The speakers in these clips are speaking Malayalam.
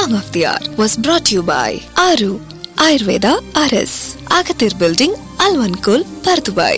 Song of the Hour was brought to you by Aru Ayurveda RS, Agathir Building, Alvankul, Pardubai.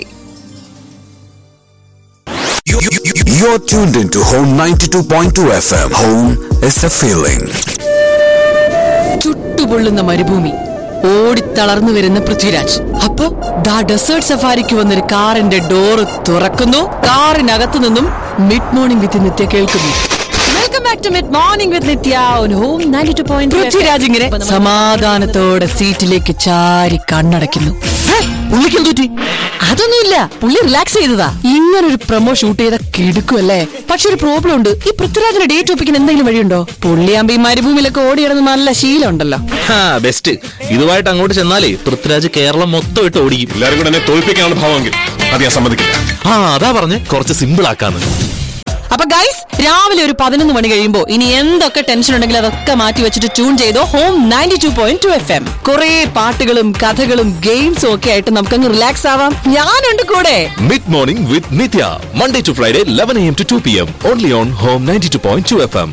You- you- you- You're tuned into Home 92.2 FM. Home is a feeling. ചുട്ടുപൊള്ളുന്ന മരുഭൂമി ഓടിത്തളർന്നു വരുന്ന പൃഥ്വിരാജ് അപ്പൊ ദാ ഡെസേർട്ട് സഫാരിക്ക് വന്നൊരു കാറിന്റെ ഡോറ് തുറക്കുന്നു കാറിനകത്തു നിന്നും മിഡ് മോർണിംഗ് വിത്ത് നിത്യ കേൾക്കുന്നു welcome back to mid morning with Nithya on home 92.2 Prithviraj ഇങ്ങനെ സമാധാനത്തോടെ സീറ്റിലേക്ക് ചാരി കണ്ണടയ്ക്കുന്നു ഹേ, പുള്ളിക്ക് എന്ത് പറ്റി അതൊന്നുമില്ല പുള്ളി റിലാക്സ് ചെയ്തതാ ഇങ്ങനെ ഒരു പ്രൊമോ ഷൂട്ട് ചെയ്ത കിടുക്കുമല്ലേ പക്ഷെ ഒരു പ്രോബ്ലം ഉണ്ട് ഈ പൃഥ്വിരാജിന്റെ ഡേറ്റ് ഒപ്പിക്കാൻ എന്തെങ്കിലും വഴിയുണ്ടോ പുള്ളിയാകുമ്പോ ഈ മരുഭൂമിയിലൊക്കെ ഓടിയിടുന്ന നല്ല ശീലം ഉണ്ടല്ലോ ബെസ്റ്റ് ഇതുമായിട്ട് അങ്ങോട്ട് ചെന്നാലേ പൃഥ്വിരാജ് കേരളം മൊത്തം ഇട്ട് ഓടിക്കും എല്ലാവരും കൂടെ എന്നെ തോൽപ്പിക്കാനുള്ള ഭാവമെങ്കിൽ അത് ഞാൻ സമ്മതിക്കില്ല ആ അതാ പറഞ്ഞ് കുറച്ച് സിമ്പിൾ ആക്കാന്ന് അപ്പൊ ഗൈസ് രാവിലെ ഒരു പതിനൊന്ന് മണി കഴിയുമ്പോ ഇനി എന്തൊക്കെ ടെൻഷൻ ഉണ്ടെങ്കിലും അതൊക്കെ മാറ്റി വെച്ചിട്ട് ട്യൂൺ ചെയ്തോ home ninety two point two F M കുറെ പാട്ടുകളും കഥകളും ഗെയിംസും ഒക്കെ ആയിട്ട് നമുക്കങ്ങ് റിലാക്സ് ആവാം ഞാനുണ്ട് കൂടെ mid morning with Nithya Monday to Friday eleven M to two P M only on Home ninety two point two F M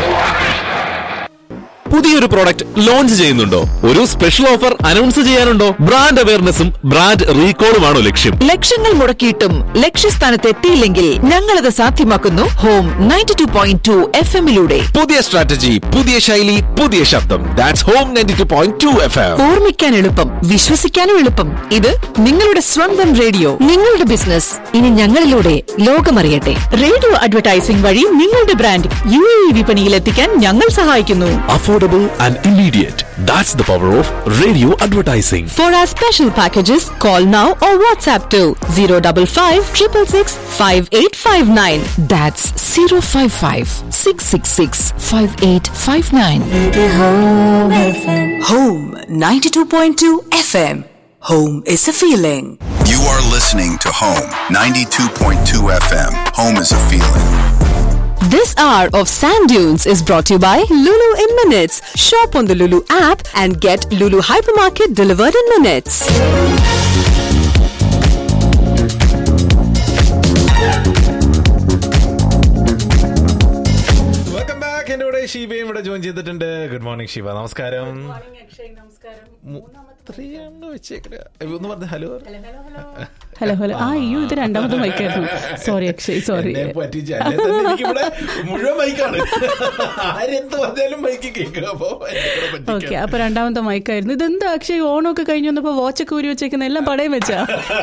പുതിയൊരു പ്രോഡക്റ്റ് ലോഞ്ച് ചെയ്യുന്നുണ്ടോ ഒരു സ്പെഷ്യൽ ഓഫർ അനൗൺസ് ചെയ്യാനുണ്ടോ ബ്രാൻഡ് അവയർനെസ്സും ബ്രാൻഡ് റീകോളുമാണോ ലക്ഷ്യം ലക്ഷങ്ങൾ മുടക്കിയിട്ടും ലക്ഷ്യസ്ഥാനത്ത് എത്തിയില്ലെങ്കിൽ ഞങ്ങളത് സാധ്യമാക്കുന്നു Home ninety two point two F എമ്മിലൂടെ പുതിയ സ്ട്രാറ്റജി പുതിയ ശൈലി പുതിയ ശബ്ദം that's Home ninety two point two F M ഓർമ്മിക്കാൻ എളുപ്പം വിശ്വസിക്കാനും എളുപ്പം ഇത് നിങ്ങളുടെ സ്വന്തം റേഡിയോ നിങ്ങളുടെ ബിസിനസ് ഇനി ഞങ്ങളിലൂടെ ലോകമറിയട്ടെ റേഡിയോ അഡ്വർടൈസിംഗ് വഴി നിങ്ങളുടെ ബ്രാൻഡ് യു എ വിപണിയിൽ എത്തിക്കാൻ ഞങ്ങൾ സഹായിക്കുന്നു affordable and immediate. That's the power of radio advertising. For our special packages, call now or WhatsApp to 055 666 5859. That's 055 666 5859. Home 92.2 FM. Home is a feeling. You are listening to Home 92.2 FM. Home is a feeling. This hour of Sand Dunes is brought to you by Lulu in Minutes. Shop on the Lulu app and get Lulu Hypermarket delivered in minutes. Welcome back എന്റെ കൂടെ ഷീബയും ഇവിടെ ജോയിൻ ചെയ്തിട്ടുണ്ട് ഗുഡ് മോർണിംഗ് ഷീബ നമസ്കാരം മു- ഇത്രയാണ് വെച്ചേക്കണെ. ഏയ് ഒന്ന് പറഞ്ഞ ഹലോ ഹലോ ഹലോ ആ അയ്യോ ഇത് രണ്ടാമത്തെ മൈക്കായിരുന്നു സോറി അക്ഷയ് സോറി എന്നെ പറ്റിച്ച് അല്ലേ തന്നെ എനിക്കിവിടെ മുഴുവൻ മൈക്കാണ് ആരെന്ത് പറഞ്ഞാലും മൈക്ക് കേൾക്കുക അപ്പൊ എന്നെ കൂടെ പറ്റിക്കാൻ. ഓക്കെ അപ്പൊ രണ്ടാമത്തെ മൈക്കായിരുന്നു ഇതെന്താ അക്ഷയ് ഓണമൊക്കെ കഴിഞ്ഞു വന്നപ്പോ വാച്ചൊക്കെ ഊരി വെച്ചേക്കുന്ന എല്ലാം പടയം വെച്ചാ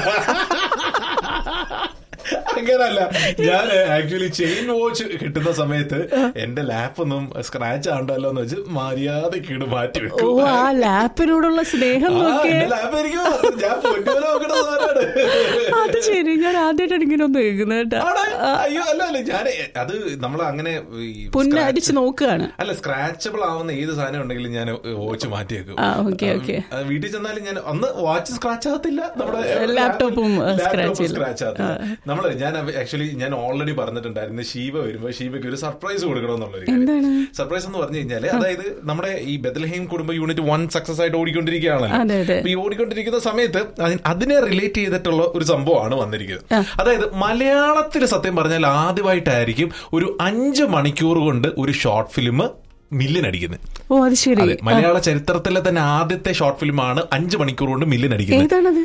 അങ്ങനല്ല ഞാൻ ആക്ച്വലി ചെയിൻ വാച്ച് കിട്ടുന്ന സമയത്ത് എന്റെ ലാപ്പ് ഒന്നും സ്ക്രാച്ച് ആണ്ടല്ലോ എന്ന് വെച്ച് മര്യാദക്ക് ഇട് മാറ്റി ഓ വെക്കും ആ ലാപ്പിനോടുള്ള സ്നേഹം ആ, നോക്കിയേ എന്റെ ലാപ്പ് എനിക്ക് ഞാൻ പൊന്നുപോലെ നോക്കണ സാധനമാണ്. അത് ശരി ഞാൻ ആദ്യമായിട്ടാണ് ഇങ്ങനെ ഒന്ന് കേൾക്കുന്നത് കേട്ടാ ആടാ, അയ്യോ അല്ല അല്ല ഞാൻ അത് നമ്മൾ അങ്ങനെ ഈ പുന്ന scratch- അടിച്ച് നോക്കുകയാണ് അല്ല സ്ക്രാച്ചബിൾ ആവുന്ന ഏത് സാധനം ഉണ്ടെങ്കിലും ഞാൻ വാച്ച് മാറ്റി വെക്കും ആ, okay, okay. ആ, വീട്ടിൽ ചെന്നാലും ഞാൻ അന്ന് വാച്ച് സ്ക്രാച്ച് ആകത്തില്ല നമ്മുടെ ലാപ്ടോപ്പും, ആ, scratch ചെയ്യില്ല. സ്ക്രാച്ച് ആകത്തില്ല നമ്മള് ഞാൻ ആക്ച്വലി ഞാൻ ഓൾറെഡി പറഞ്ഞിട്ടുണ്ടായിരുന്നു ഷീബ വരുമ്പോ ഷീബയ്ക്ക് ഒരു സർപ്രൈസ് കൊടുക്കണമെന്നുള്ളൊരു എന്താണ്? സർപ്രൈസ് എന്ന് പറഞ്ഞു കഴിഞ്ഞാല് അതായത് നമ്മുടെ ഈ ബദൽഹീം കുടുംബ യൂണിറ്റ് വൺ സക്സസ് ആയിട്ട് ഓടിക്കൊണ്ടിരിക്കുകയാണല്ലോ അതെ, അതെ. അപ്പൊ ഈ ഓടിക്കൊണ്ടിരിക്കുന്ന സമയത്ത് അതി- അതിനെ റിലേറ്റ് ചെയ്തിട്ടുള്ള ഒരു സംഭവമാണ് വന്നിരിക്കുന്നത് അതായത് മലയാളത്തിൽ സത്യം പറഞ്ഞാൽ ആദ്യമായിട്ടായിരിക്കും ഒരു അഞ്ച് മണിക്കൂർ കൊണ്ട് ഒരു ഷോർട്ട് ഫിലിം മില്യൻ അടിക്കുന്നത് ഓ അത് ശരി അതെ മലയാള ചരിത്രത്തിലെ തന്നെ ആദ്യത്തെ ഷോർട്ട് ഫിലിമാണ് അഞ്ച് മണിക്കൂർ കൊണ്ട് മില്യൻ അടിക്കുന്നത് ഏതാണത്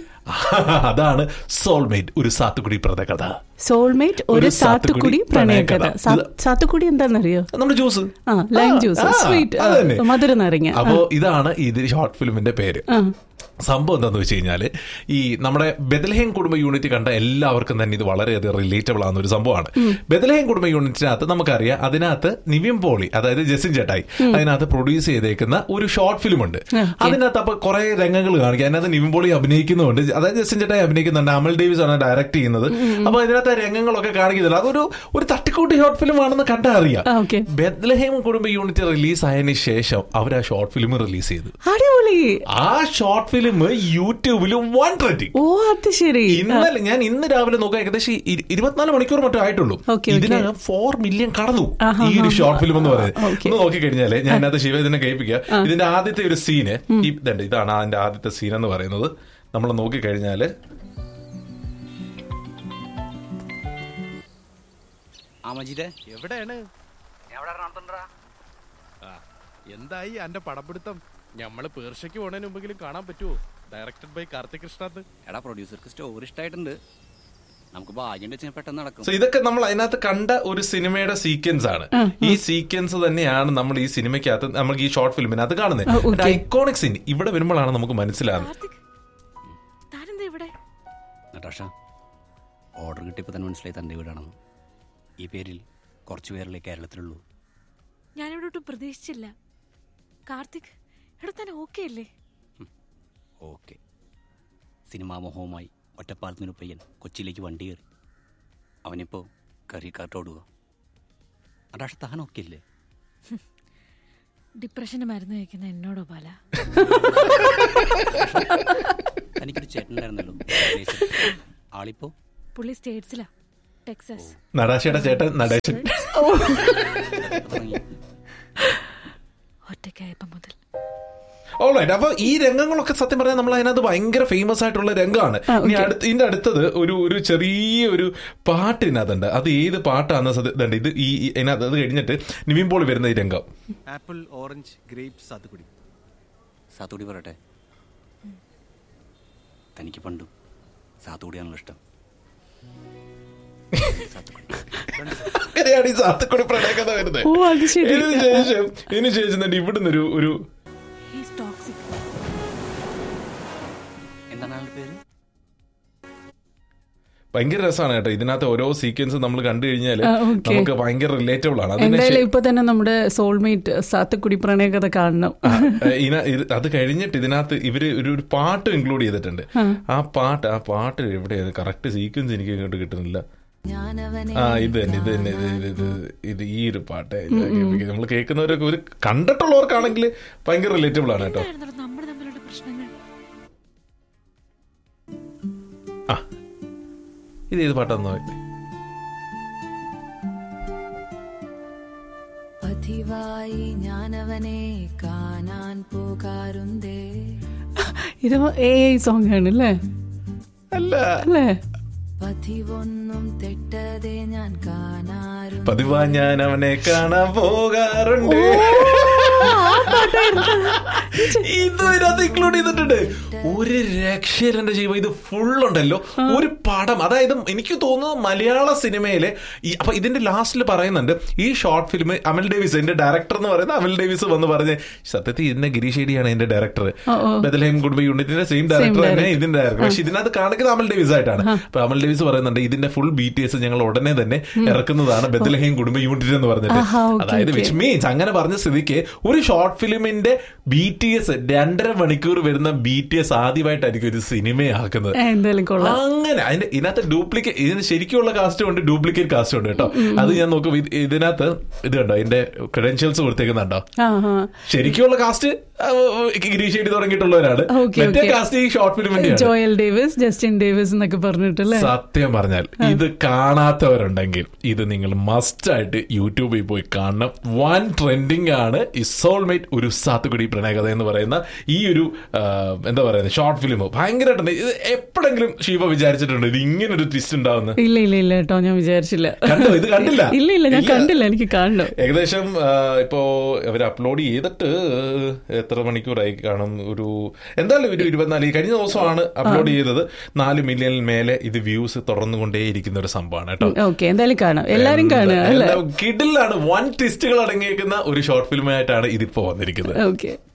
അതാണ് സോൾമേറ്റ് ഒരു സാത്തുക്കുടി പ്രതകഥ സോൾമേറ്റ് ഒരു ഒരു സാത്തുക്കുടി സാത്തുക്കുടി പ്രണയകഥ പ്രണയകഥ. സാ- സാത്തുക്കുടി എന്താണെന്നറിയോ നമ്മുടെ ജ്യൂസ് ആ, lime juice, sweet, ആ, മധുര നാരങ്ങ. അപ്പോ ഇതാണ് ഇത് ഷോർട്ട് ഫിലിമിന്റെ പേര് ആ. സംഭവം എന്താന്ന് വെച്ച് കഴിഞ്ഞാല് ഈ നമ്മുടെ ബദലഹേം കുടുംബ യൂണിറ്റ് കണ്ട എല്ലാവർക്കും തന്നെ ഇത് വളരെയധികം റിലേറ്റബിൾ ആവുന്ന ഒരു സംഭവമാണ് ബദലഹേം കുടുംബ യൂണിറ്റിനകത്ത് നമുക്കറിയാം അതിനകത്ത് നിവിൻ പോളി അതായത് ജസിൻ ചേട്ടായി അതിനകത്ത് പ്രൊഡ്യൂസ് ചെയ്തേക്കുന്ന ഒരു ഷോർട്ട് ഫിലിം ഉണ്ട് അതിനകത്ത് അപ്പൊ കുറെ രംഗങ്ങൾ കാണിക്കുക അതിനകത്ത് നിവിൻ പോളി അഭിനയിക്കുന്നുണ്ട് അതായത് ജസിൻ ചേട്ടായി അഭിനയിക്കുന്നുണ്ട് അമൽ ഡേവിസ് ആണ് ഡയറക്ട് ചെയ്യുന്നത് അപ്പൊ അതിനകത്ത് ആ രംഗങ്ങളൊക്കെ കാണിക്കുന്നില്ല അതൊരു ഒരു തട്ടിക്കൂട്ടി ഷോർട്ട് ഫിലിം ആണെന്ന് കണ്ടാ അറിയാം ആ, okay. ബെത്ലഹേം കുടുംബ യൂണിറ്റ് റിലീസ് ആയതിനു ശേഷം അവർ ആ ഷോർട്ട് ഫിലിം റിലീസ് ചെയ്തു അടിപൊളി ആ ഷോർട്ട് ഫിലിം യൂട്യൂബിൽ വൺ ട്രെൻഡിങ് ഓ അത് ശരി ഇന്നലെ ഞാൻ ഇന്ന് രാവിലെ നോക്കാം ഏകദേശം ഇ- ഇരുപത്തിനാല് മണിക്കൂർ മറ്റോ ആയിട്ടുള്ളൂ Okay, okay. ഇതിനകം ഫോർ മില്യൺ കടന്നു ആഹാ, ഈ ഒരു ആഹാ. ഷോർട്ട് ഫിലിം എന്ന് പറയുന്നത് Okay. ഒന്ന് നോക്കിക്കഴിഞ്ഞാല് ഞാൻ അതിനകത്ത് ശിവ ഇതിനെ കേൾപ്പിക്കുക ഇതിന്റെ ആദ്യത്തെ ഒരു സീന് ഇതുണ്ട് ഇതാണ് അതിന്റെ ആദ്യത്തെ സീൻ എന്ന് പറയുന്നത് നമ്മൾ നോക്കിക്കഴിഞ്ഞാല് ആ മജീദേ എവിടെയാണ് എന്തായി അന്റെ പടപിടുത്തം ഞമ്മള് പേർഷ്യക്ക് പോണതിന് മുമ്പെങ്കിലും കാണാൻ പറ്റുമോ ഡയറക്റ്റഡ് ബൈ കാർത്തിക് കൃഷ്ണത്ത് എടാ പ്രൊഡ്യൂസർക്ക് സ്റ്റോറി ഇഷ്ടമായിട്ടുണ്ട് നമുക്ക് ഭാഗ്യം വെച്ചാൽ പെട്ടെന്ന് നടക്കും സോ ഇതൊക്കെ നമ്മൾ അതിനകത്ത് കണ്ട ഒരു സിനിമയുടെ സീക്വൻസ് ആണ് ഈ സീക്വൻസ് തന്നെയാണ് നമ്മൾ ഈ സിനിമയ്ക്കകത്ത് നമുക്ക് ഈ ഷോർട്ട് ഫിലിമിനകത്ത് ആ, കാണുന്നത് okay. ഐക്കോണിക് സീൻ ഇവിടെ വരുമ്പോഴാണ് നമുക്ക് മനസ്സിലാകുന്നത് താനെന്താ ഇവിടെ നട്ടാഷ ഓർഡർ കിട്ടിയപ്പോൾ തന്നെ മനസ്സിലായി തൻ്റെ വീടാണെന്ന് ഈ പേരിൽ കുറച്ച് പേരല്ലേ കേരളത്തിലുള്ളൂ ഞാനിവിടെ ഒട്ടും പ്രതീക്ഷിച്ചില്ല കാർത്തിക് എടാ താൻ ഓക്കെ അല്ലേ ഓക്കെ സിനിമാ മോഹവുമായി ഒറ്റപ്പാലത്തിനൊരു പയ്യൻ കൊച്ചിയിലേക്ക് വണ്ടി കയറി അവനിപ്പോൾ കറിക്കാട്ട് ഓടുക നട്ടാഷ താൻ ഓക്കെ അല്ലേ ഡിപ്രഷന് മരുന്ന് കഴിക്കുന്ന എന്നോടോ പാല തനിക്കൊരു ചേട്ടനുണ്ടായിരുന്നല്ലോ ആളിപ്പോ പുള്ളി സ്റ്റേറ്റ്സിലാ ടെക്സസ് നടാശയുടെ ചേട്ടൻ നടേശൻ ഒറ്റയ്ക്കായപ്പോ മുതൽ ഓൾറൈറ്റ് അപ്പൊ ഈ രംഗങ്ങളൊക്കെ സത്യം പറഞ്ഞാൽ നമ്മൾ അതിനകത്ത് ഭയങ്കര ഫേമസ് ആയിട്ടുള്ള രംഗമാണ് ഇനി അടുത്ത് ഇതിന്റെ അടുത്തത് ഒരു ഒരു ചെറിയ ഒരു പാട്ട് ഇതിനകത്തുണ്ട് അത് ഏത് പാട്ടാന്ന് സത്യം ഇതുണ്ട്. ഇത് ഈ ഈ- ഇതിനകത്ത് അത് കഴിഞ്ഞിട്ട് നിവിൻ പോളി വരുന്ന ഈ രംഗം ആപ്പിൾ ഓറഞ്ച് ഗ്രേപ്പ് സാത്തുക്കുടി സാത്തുകൂടി പറയട്ടെ തനിക്ക് പണ്ടും സാത്തുകൂടിയാണല്ലോ ഇഷ്ടം അങ്ങനെയാണ് ഈ സാത്തുക്കുടി പ്രണയകഥ വരുന്നത് ഓ, അത് ശരി. ഇതിന് ശേഷം ഇതിന് ശേഷം തന്നെ ഇവിടുന്ന് ഒരു ഒരു ഹീസ് ടോക്സിക് എന്താണ് ആളുടെ പേര് ഭയങ്കര രസമാണ് കേട്ടോ ഇതിനകത്ത് ഓരോ സീക്വൻസ് നമ്മൾ കണ്ടു കഴിഞ്ഞാൽ ആ, okay. നമുക്ക് ഭയങ്കര റിലേറ്റബിൾ ആണ് അതിന് എന്തായാലും ഇപ്പൊ തന്നെ നമ്മുടെ സോൾമേറ്റ് സാത്തുക്കുടി പ്രണയകഥ കാണണം ആ, ഇന- ഇത് അത് കഴിഞ്ഞിട്ട് ഇതിനകത്ത് ഇവര് ഒരു ഒരു പാട്ട് ഇൻക്ലൂഡ് ചെയ്തിട്ടുണ്ട് ആ പാട്ട് ആ പാട്ട് എവിടെയാണ് കറക്റ്റ് സീക്വൻസ് എനിക്ക് ഇങ്ങോട്ട് കിട്ടുന്നില്ല ആ ഇത് തന്നെ ഇത് തന്നെ ഇത് ഇത് ഇത് ഇത് ഈ ഒരു പാട്ട് നമ്മൾ കേൾക്കുന്നവരൊക്കെ ഒരു കണ്ടിട്ടുള്ളവർക്കാണെങ്കിൽ ഭയങ്കര റിലേറ്റബിൾ ആണ് കേട്ടോ നമ്മൾ തമ്മിലുള്ള പ്രശ്നങ്ങൾ ആ ഇത് ഏത് പാട്ടാന്ന് നോക്കട്ടെ പതിവായി ഞാനവനെ കാണാൻ പോകാറുണ്ടേ ഇത് എ ഐ സോങ് ആണ് അല്ലേ അല്ല അല്ലേ പതിവൊന്നും തെറ്റതെ ഞാൻ കാണാറുണ്ട് പതിവാ ഞാൻ അവനെ കാണാൻ പോകാറുണ്ട് ഇത് ഇതിനകത്ത് ഇൻക്ലൂഡ് ചെയ്തിട്ടുണ്ട് ഒരു രക്ഷയിലെന്റെ ജീവ ഇത് ഫുൾ ഉണ്ടല്ലോ ഒരു പടം അതായത് എനിക്ക് തോന്നുന്നത് മലയാള സിനിമയിലെ ഈ അപ്പൊ ഇതിന്റെ ലാസ്റ്റിൽ പറയുന്നുണ്ട് ഈ ഷോർട്ട് ഫിലിം അമൽ ഡേവിസ് എന്റെ ഡയറക്ടർ എന്ന് പറയുന്നത് അമൽ ഡേവിസ് വന്ന് പറഞ്ഞ് സത്യത്തിൽ ഇതിന്റെ ഗിരീഷ് ഷെഡിയാണ് എന്റെ ഡയറക്ടർ ബദലഹേം കുടുംബ യൂണിറ്റിന്റെ സെയിം ഡയറക്ടർ തന്നെ ഇതിന്റെ ഡയറക്ടർ പക്ഷെ ഇതിനകത്ത് കാണിക്കുന്നത് അമൽ ഡേവിസ് ആയിട്ടാണ് അപ്പൊ അമൽ ഡേവിസ് പറയുന്നുണ്ട് ഇതിന്റെ ഫുൾ ബി ടി എസ് ഞങ്ങൾ ഉടനെ തന്നെ ഇറക്കുന്നതാണ് ബദലഹേം കുടുംബ യൂണിറ്റ് എന്ന് പറഞ്ഞിട്ട് ആഹാ, okay, അതായത് okay. വിച്ച് മീൻസ് അങ്ങനെ പറഞ്ഞ സ്ഥിതിക്ക് ഒരു ഷോർട്ട് ഫിലിമിന്റെ ബി ടി എസ് രണ്ടര മണിക്കൂർ വരുന്ന ബി ടി എസ് ആദ്യമായിട്ടായിരിക്കും ഒരു സിനിമയാക്കുന്നത് ഏ, എന്തായാലും കൊള്ളാം അങ്ങനെ അതിന്റെ ഇതിനകത്ത് ഡ്യൂപ്ലിക്കേറ്റ് ഇതിന് ശരിക്കുള്ള കാസ്റ്റും ഉണ്ട് ഡ്യൂപ്ലിക്കേറ്റ് കാസ്റ്റും ഉണ്ട് കേട്ടോ അത് ഞാൻ നോക്കും ഇത് ഇതിനകത്ത് ഇത് കണ്ടോ അതിന്റെ ക്രെഡൻഷ്യൽസ് കൊടുത്തേക്കുന്നുണ്ടോ ആ ആ ശരിക്കുള്ള കാസ്റ്റ് ഗിരീഷ് എഴുതി തുടങ്ങിയിട്ടുള്ളവരാണ് Okay, മറ്റേ okay. കാസ്റ്റ് ഈ ഷോർട്ട് ഫിലിമിന്റെ ജോയൽ ഡേവിസ് ജസ്റ്റിൻ ഡേവിസ് എന്നൊക്കെ പറഞ്ഞിട്ടല്ലേ സത്യം പറഞ്ഞാൽ ഇത് കാണാത്തവരുണ്ടെങ്കിൽ ഇത് നിങ്ങൾ മസ്റ്റ് ആയിട്ട് യൂട്യൂബിൽ പോയി കാണണം വൺ ട്രെൻഡിങ് ആണ് ഈ സോൾമേറ്റ് ഒരു സാത്തുകുടി പ്രണയകഥ എന്ന് പറയുന്ന ഈ ഒരു ആ, എന്താ പറയുന്നത് ഷോർട്ട് ഫിലിം ഭയങ്കരമായിട്ടുണ്ട് ഇത് എപ്പോഴെങ്കിലും ശിവ വിചാരിച്ചിട്ടുണ്ട് ഇത് ഇങ്ങനെ ഒരു ട്വിസ്റ്റ് ഉണ്ടാവുന്ന ഇല്ല ഇല്ല ഇല്ല കേട്ടോ ഞാൻ വിചാരിച്ചില്ല കണ്ടോ? ഇത് കണ്ടില്ല? ഇല്ല ഇല്ല ഞാൻ ഇല്ല. കണ്ടില്ല എനിക്ക് കാണണം ഏകദേശം ആ, ഇപ്പോ അവർ അപ്ലോഡ് ചെയ്തിട്ട് എത്ര മണിക്കൂറായി കാണും ഒരു എന്തായാലും ഒരു ഇരുപത്തിനാല് ഈ കഴിഞ്ഞ ദിവസമാണ് അപ്ലോഡ് ചെയ്തത് നാല് മില്യൺ മേലെ ഇത് വ്യൂസ് തുറന്നുകൊണ്ടേയിരിക്കുന്ന ഒരു സംഭവമാണ് കേട്ടോ ഓക്കെ എന്തായാലും കാണാം എല്ലാരും കാണുക അല്ലേ കിഡിലാണ് വൺ ട്വിസ്റ്റുകൾ അടങ്ങിയേക്കുന്ന ഒരു ഷോർട്ട് ഫിലിമായിട്ടാണ് ഇതിപ്പോ വന്നിരിക്കുന്നത് ഓക്കെ